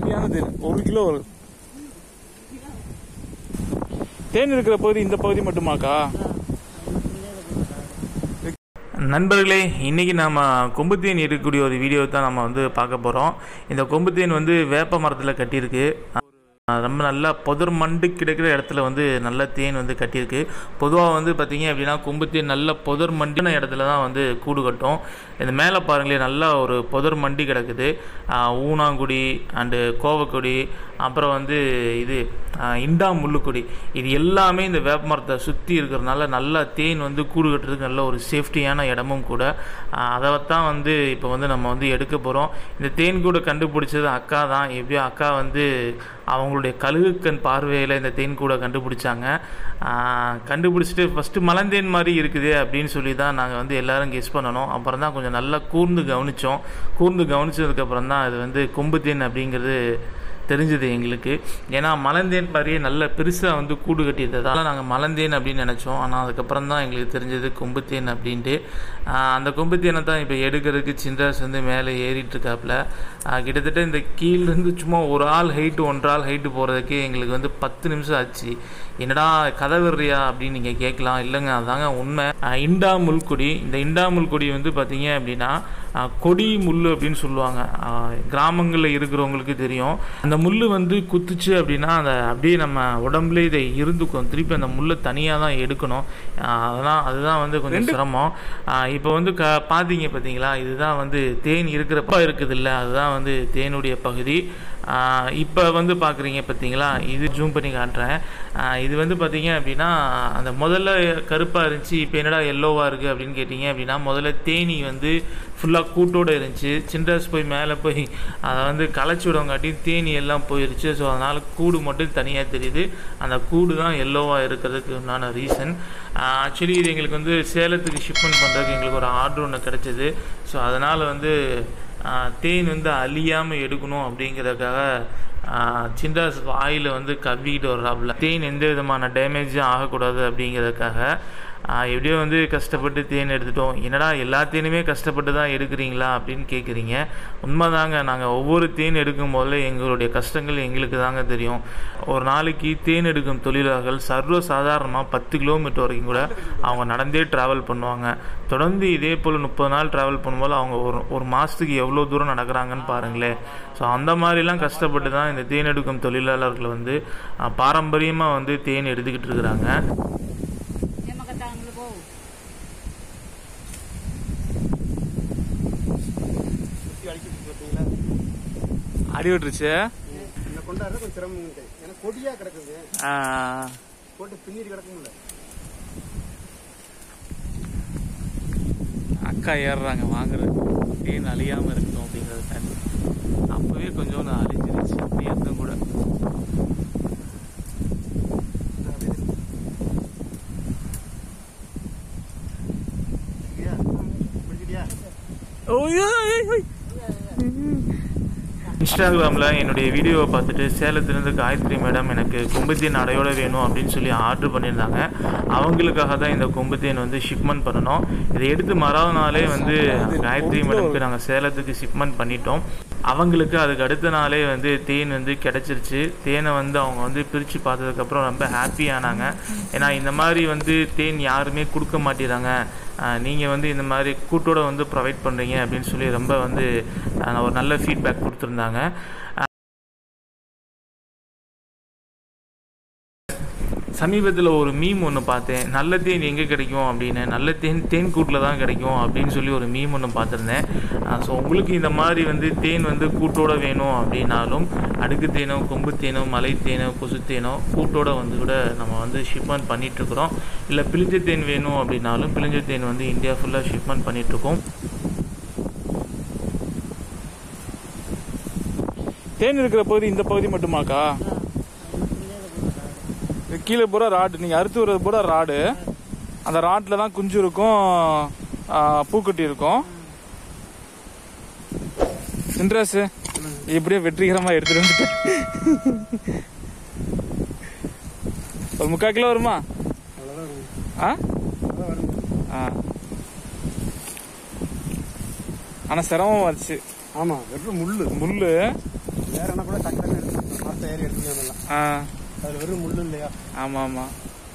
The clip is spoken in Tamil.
ஹெவியான தேன் ஒரு கிலோ வரும் தேன் இருக்கிற பகுதி இந்த பகுதி மட்டுமாக்கா நண்பர்களே இன்றைக்கி நாம் கொம்புத்தேன் இருக்கக்கூடிய ஒரு வீடியோ தான் நம்ம வந்து பார்க்க போகிறோம் இந்த கொம்புத்தேன் வந்து வேப்ப மரத்தில் கட்டியிருக்கு அஹ் ரொம்ப நல்லா புதர் மண்டு கிடைக்கிற இடத்துல வந்து நல்ல தேன் வந்து கட்டியிருக்கு பொதுவாக வந்து பார்த்தீங்க அப்படின்னா கொம்புத்தேன் நல்ல புதர் மண்டின இடத்துல தான் வந்து கூடு கட்டும் இந்த மேலே பாருங்களேன் நல்லா ஒரு புதர் மண்டி கிடக்குது அஹ் ஊனாங்குடி அண்டு கோவக்குடி அப்புறம் வந்து இது அஹ் இண்டா முள்ளுக்குடி இது எல்லாமே இந்த வேப்ப மரத்தை சுற்றி இருக்கிறதுனால நல்லா தேன் வந்து கூடு கட்டுறதுக்கு நல்ல ஒரு சேஃப்டியான இடமும் கூட அஹ் அதை தான் வந்து இப்போ வந்து நம்ம வந்து எடுக்க போகிறோம் இந்த தேன் கூடு கண்டுபிடிச்சது அக்கா தான் எப்படியோ அக்கா வந்து அவங்களுடைய கழுகுக்கண் பார்வையில் இந்த தேன் கூடை கண்டுபிடிச்சாங்க ஆஹ் கண்டுபிடிச்சிட்டு ஃபஸ்ட்டு மலந்தேன் மாதிரி இருக்குது அப்படின்னு சொல்லி தான் நாங்கள் வந்து எல்லாரும் கெஸ் பண்ணணும் அப்புறம் தான் கொஞ்சம் நல்லா கூர்ந்து கவனித்தோம் கூர்ந்து கவனிச்சதுக்கப்புறம் தான் இது வந்து கொம்பு தேன் அப்படிங்கிறது தெரிஞ்சது எங்களுக்கு ஏன்னா மலந்தேன் மாதிரியே நல்ல பெருசாக வந்து கூடு கட்டியதால் நாங்கள் மலந்தேன் அப்படின்னு நினச்சோம் ஆனால் அதுக்கப்புறம் தான் எங்களுக்கு தெரிஞ்சது கொம்புத்தேன் அப்படின்ட்டு ஆஹ் அந்த கொம்புத்தேனை தான் இப்போ எடுக்கிறதுக்கு சின்ராஸ் வந்து மேலே ஏறிட்டு இருக்காப்புல ஆஹ் கிட்டத்தட்ட இந்த கீழேருந்து சும்மா ஒரு ஆள் ஹைட்டு ஒன்றரை ஆள் ஹைட்டு போகிறதுக்கு எங்களுக்கு வந்து பத்து நிமிஷம் ஆச்சு என்னடா கதை விடுறியா அப்படின்னு நீங்கள் கேட்கலாம் இல்லைங்க அதாங்க உண்மை ஆஹ் இண்டா முள்கொடி இந்த இண்டா முள்கொடி வந்து பார்த்தீங்க அப்படின்னா ஆஹ் கொடி முள் அப்படின்னு சொல்லுவாங்க கிராமங்களில் இருக்கிறவங்களுக்கு தெரியும் அந்த முள் வந்து குத்துச்சு அப்படின்னா அந்த அப்படியே நம்ம உடம்புல இதை இருந்துக்கும் திருப்பி அந்த முள்ளை தனியாக தான் எடுக்கணும் ஆஹ் அதெல்லாம் அதுதான் வந்து கொஞ்சம் சிரமம் இப்போ வந்து க பார்த்தீங்க பார்த்தீங்களா இதுதான் வந்து தேன் இருக்கிறப்ப இருக்குது இல்லை அதுதான் வந்து தேனுடைய பகுதி இப்போ வந்து பார்க்குறீங்க பார்த்தீங்களா இது ஜூம் பண்ணி காட்டுறேன் ஆஹ் இது வந்து பார்த்தீங்க அப்படின்னா அந்த முதல்ல கருப்பாக இருந்துச்சு இப்போ என்னடா எல்லோவாக இருக்குது அப்படின்னு கேட்டிங்க அப்படின்னா முதல்ல தேனி வந்து ஃபுல்லாக கூட்டோடு இருந்துச்சு சின்ராஸ் போய் மேலே போய் அதை வந்து களைச்சி விடங்காட்டி தேனி எல்லாம் போயிருச்சு ஸோ அதனால் கூடு மட்டும் தனியாக தெரியுது அந்த கூடு தான் எல்லோவாக இருக்கிறதுக்கு உண்டான ரீசன் ஆக்சுவலி இது எங்களுக்கு வந்து சேலத்துக்கு ஷிப்மெண்ட் பண்ணுறதுக்கு எங்களுக்கு ஒரு ஆர்டர் ஒன்று கிடச்சிது ஸோ அதனால் வந்து ஆஹ் தேன் வந்து அழியாமல் எடுக்கணும் அப்படிங்கிறதுக்காக சின்ராஸ் வாயில் வந்து கவ்விக்கிட்டு வர்றாப்புல தேன் எந்த விதமான டேமேஜும் ஆகக்கூடாது அப்படிங்கிறதுக்காக ஆஹ் எப்படியோ வந்து கஷ்டப்பட்டு தேன் எடுத்துட்டோம் என்னடா எல்லா தேனுமே கஷ்டப்பட்டு தான் எடுக்கிறீங்களா அப்படின்னு கேட்குறீங்க உண்மைதாங்க நாங்கள் ஒவ்வொரு தேன் எடுக்கும் போதில் எங்களுடைய கஷ்டங்கள் எங்களுக்கு தாங்க தெரியும் ஒரு நாளைக்கு தேன் எடுக்கும் தொழிலாளர்கள் சர்வ சாதாரணமாக பத்து கிலோமீட்டர் வரைக்கும் கூட அவங்க நடந்தே ட்ராவல் பண்ணுவாங்க தொடர்ந்து இதே போல் முப்பது நாள் ட்ராவல் பண்ணும்போது அவங்க ஒரு ஒரு மாதத்துக்கு எவ்வளோ தூரம் நடக்கிறாங்கன்னு பாருங்களேன் ஸோ அந்த மாதிரிலாம் கஷ்டப்பட்டு தான் இந்த தேன் எடுக்கும் தொழிலாளர்கள் வந்து பாரம்பரியமாக வந்து தேன் எடுத்துக்கிட்டு இருக்கிறாங்க Dia makan tangan dulu, Bo. சுற்றி அடிக்கிட்டு பார்த்தீங்களா அடி விட்டுருச்சு என்ன கொண்டாடுற கொஞ்சம் சிரமம் உண்டு. ஏன்னா கொடியா கிடக்குது போட்டு பின்னிட்டு கிடக்க முடியல அக்கா ஏறுறாங்க வாங்குறது தேன் அழியாமல் இருக்கணும் அப்படிங்கிறதுக்காண்டி அப்போவே கொஞ்சம் அழிஞ்சிருச்சு நேரத்தும் கூட சரியா? பிடிச்சிட்டியா இன்ஸ்டாகிராமில் என்னுடைய வீடியோவை பார்த்துட்டு சேலத்துலேருந்து காயத்ரி மேடம் எனக்கு கொம்புத்தேன் அடையோட வேணும் அப்படின்னு சொல்லி ஆர்டர் பண்ணியிருந்தாங்க அவங்களுக்காக தான் இந்த கொம்புத்தேன் வந்து ஷிப்மெண்ட் பண்ணணும் இதை எடுத்து மறாவது நாளே வந்து காயத்ரி மேடம்க்கு நாங்கள் சேலத்துக்கு ஷிப்மெண்ட் பண்ணிட்டோம் அவங்களுக்கு அதுக்கு அடுத்த நாளே வந்து தேன் வந்து கிடச்சிருச்சு தேனை வந்து அவங்க வந்து பிரித்து பார்த்ததுக்கப்புறம் ரொம்ப ஹாப்பியானாங்க ஏன்னா இந்த மாதிரி வந்து தேன் யாருமே கொடுக்க மாட்டேறாங்க நீங்கள் வந்து இந்த மாதிரி கூட்டோட வந்து ப்ரொவைட் பண்ணுறீங்க அப்படின்னு சொல்லி ரொம்ப வந்து அஹ், ஒரு நல்ல ஃபீட்பேக் கொடுத்துருந்தாங்க சமீபத்தில் ஒரு மீம் ஒன்று பார்த்தேன் நல்ல தேன் எங்கே கிடைக்கும் அப்படின்னு நல்ல தேன் தேன் கூட்டில் தான் கிடைக்கும் அப்படின்னு சொல்லி ஒரு மீம் ஒன்று பார்த்துருந்தேன் ஸோ உங்களுக்கு இந்த மாதிரி வந்து தேன் வந்து கூட்டோட வேணும் அப்படின்னாலும் அடுக்கு தேனோ கொம்பு தேனோ மலை தேனோ கொசு தேனோ கூட்டோட வந்து கூட நம்ம வந்து ஷிப்மெண்ட் பண்ணிகிட்ருக்குறோம் இல்லை பிழிஞ்ச தேன் வேணும் அப்படின்னாலும் பிழிஞ்ச தேன் வந்து இந்தியா ஃபுல்லாக ஷிப்மெண்ட் பண்ணிகிட்ருக்கோம் தேன் இருக்கிற பகுதி இந்த பகுதி மட்டுமாக்கா இது கீழே பூரா ராடு நீங்கள் அறுத்து விடுறது பூரா ராடு அந்த ராட்டில் தான் குஞ்சு இருக்கும் ஆ, பூக்கட்டி இருக்கும் சின்ராசு இப்படியே வெற்றிகரமாக எடுத்துட்டு வந்துட்டேன் ஒரு முக்கால் கிலோ வருமா அவ்வளோதான் வரும். ஆ அவ்வளோதான் வரும். ஆ ஆனால் சிரமம் வச்சு ஆமா வெறும் முள்ளு முள்ளு வேற என்ன கூட டக்கு டக்கு எடுத்து மரத்தை ஏறி எடுத்துக்கலாம் ஆ அதில் வெறும் முள்ளு இல்லையா ஆமாம் ஆமாம்